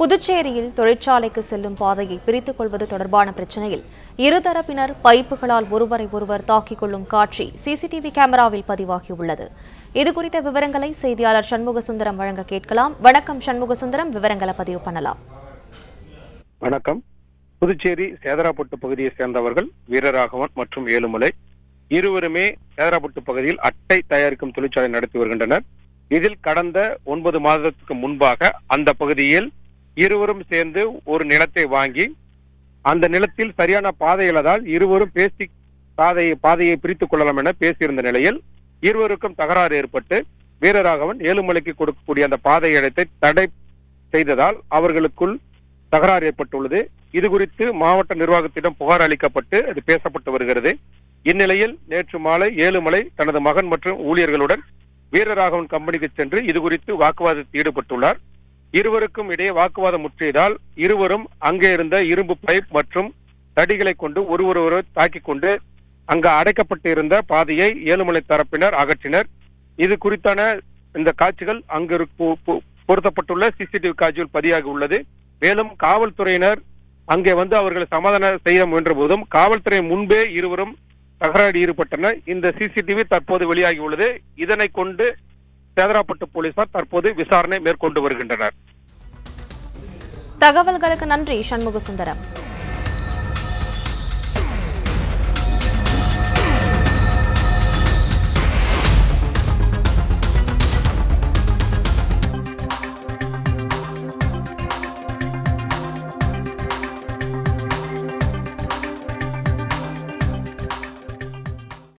புதுச்சேரியில் தொழிற்சாலைக்கு செல்லும் பாதையை பிரித்துக் கொள்வது தொடர்பான பிரச்சினையில் இருதரப்பினர் பைப்புகளால் ஒருவரை ஒருவர் தாக்கிக் கொள்ளும் காட்சி சிசிடிவி கேமராவில் பதிவாகியுள்ளது இதுகுறித்த விவரங்களை செய்தியாளர் சண்முக சுந்தரம் வழங்க கேட்கலாம் வணக்கம் சண்முக சுந்தரம் விவரங்களை பதிவு பண்ணலாம் வணக்கம் புதுச்சேரி சேதராப்பட்டு பகுதியை சேர்ந்தவர்கள் வீரராகவன் மற்றும் ஏழுமலை இருவருமே சேதராப்பட்டு பகுதியில் அட்டை தயாரிக்கும் தொழிற்சாலை நடத்தி வருகின்றனர் இதில் கடந்த ஒன்பது மாதத்துக்கு முன்பாக அந்த பகுதியில் இருவரும் சேர்ந்து ஒரு நிலத்தை வாங்கி அந்த நிலத்தில் சரியான பாதை இல்லாதால் இருவரும் பேசி பாதையை பாதையை பிரித்துக் கொள்ளலாம் என பேசியிருந்த நிலையில் இருவருக்கும் தகராறு ஏற்பட்டு வீரராகவன் ஏழுமலைக்கு கொடுக்கக்கூடிய அந்த பாதை இடத்தை தடை செய்ததால் அவர்களுக்குள் தகராறு ஏற்பட்டுள்ளது இது குறித்து மாவட்ட நிர்வாகத்திடம் புகார் அளிக்கப்பட்டு அது பேசப்பட்டு வருகிறது இந்நிலையில் நேற்று மாலை ஏழுமலை தனது மகன் மற்றும் ஊழியர்களுடன் வீரராகவன் கம்பெனிக்கு சென்று இது குறித்து வாக்குவாதத்தில் ஈடுபட்டுள்ளார் இருவருக்கும் இடையே வாக்குவாதம் முற்றியதால் இருவரும் அங்கே இருந்த இரும்பு பைப் மற்றும் தடிகளை கொண்டு ஒருவர் ஒருவர் தாக்கிக் கொண்டு அங்கு அடைக்கப்பட்டு இருந்த பாதையை ஏழுமலை தரப்பினர் அகற்றினர் இது குறித்தான இந்த காட்சிகள் அங்கு இரு- பொ- பொ- பொருத்தப்பட்டுள்ள சிசிடிவி காட்சியில் பதியாகி உள்ளது மேலும் காவல்துறையினர் அங்கே வந்து அவர்களை சமாதானம் செய்ய முயன்ற போதும் காவல்துறை முன்பே இருவரும் தகராறு ஈடுபட்டனர் இந்த சிசிடிவி தற்போது வெளியாகி உள்ளது இதனை கொண்டு சேதராப்பட்டு போலீசார் தற்போது விசாரணை மேற்கொண்டு வருகின்றனர் தகவல்களுக்கு நன்றி சண்முக சுந்தரம்